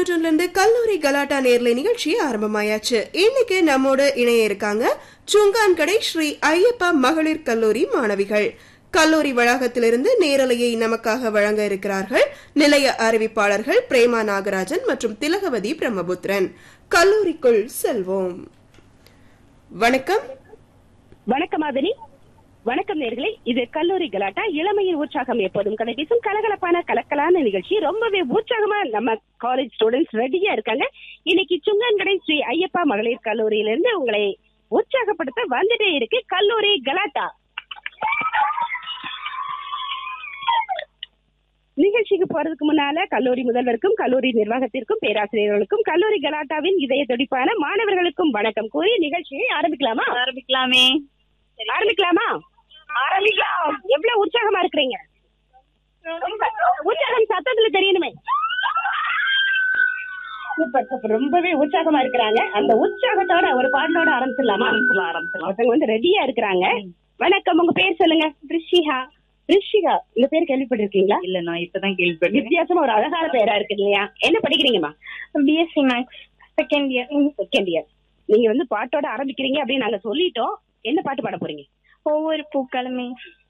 தொண்ணூற்றொன்னுல இருந்து கல்லூரி கலாட்டா நேர்லை நிகழ்ச்சி ஆரம்பமாயாச்சு இன்னைக்கு நம்மோடு இணைய இருக்காங்க சுங்கான்கடை ஸ்ரீ ஐயப்பா மகளிர் கல்லூரி மாணவிகள் கல்லூரி வளாகத்திலிருந்து நேரலையை நமக்காக வழங்க இருக்கிறார்கள் நிலைய அறிவிப்பாளர்கள் பிரேமா நாகராஜன் மற்றும் திலகவதி பிரம்மபுத்திரன் கல்லூரிக்குள் செல்வோம் வணக்கம் வணக்கம் மாதனி வணக்கம் நேர்களே இது கல்லூரி கலாட்டா இளமையின் உற்சாகம் எப்போதும் கடைபேசும் கலகலப்பான கலக்கலான நிகழ்ச்சி ரொம்பவே உற்சாகமா நம்ம காலேஜ் ஸ்டூடெண்ட்ஸ் ரெடியா இருக்காங்க இன்னைக்கு சுங்கன்கடை ஸ்ரீ ஐயப்பா மகளிர் கல்லூரியில இருந்து உங்களை உற்சாகப்படுத்த வந்துட்டே இருக்கு கல்லூரி கலாட்டா நிகழ்ச்சிக்கு போறதுக்கு முன்னால கல்லூரி முதல்வருக்கும் கல்லூரி நிர்வாகத்திற்கும் பேராசிரியர்களுக்கும் கல்லூரி கலாட்டாவின் இதய துடிப்பான மாணவர்களுக்கும் வணக்கம் கூறி நிகழ்ச்சியை ஆரம்பிக்கலாமா ஆரம்பிக்கலாமே ஆரம்பிக்கலாமா ஆரம்பிக்கலாம் எவ்வளவு உற்சாகமா இருக்கிறீங்க ரொம்ப உற்சாகம் சத்தத்துல தெரியணுமே சூப்பர் சூப்பர் ரொம்பவே உற்சாகமா இருக்கிறாங்க அந்த உற்சாகத்தோட ஒரு பாடலோட ஆரம்பிச்சிடலாமா ஆரம்பிச்சலாம் ஆரம்பிச்சலாம் ஒருத்தவங்க வந்து ரெடியா இருக்கிறாங்க வணக்கம் உங்க பேர் சொல்லுங்க ரிஷிகா ரிஷிகா இந்த பேர் கேள்விப்பட்டிருக்கீங்களா இல்ல நான் இப்பதான் கேள்விப்பட்டேன் வித்தியாசமா ஒரு அழகான பேரா இருக்கு இல்லையா என்ன படிக்கிறீங்கம்மா BSc maths second year second year நீங்க வந்து பாட்டோட ஆரம்பிக்கிறீங்க அப்படின்னு நாங்க சொல்லிட்டோம் என்ன பாட்டு பாட போறீங்க ஒவ்வொரு பூக்களுமே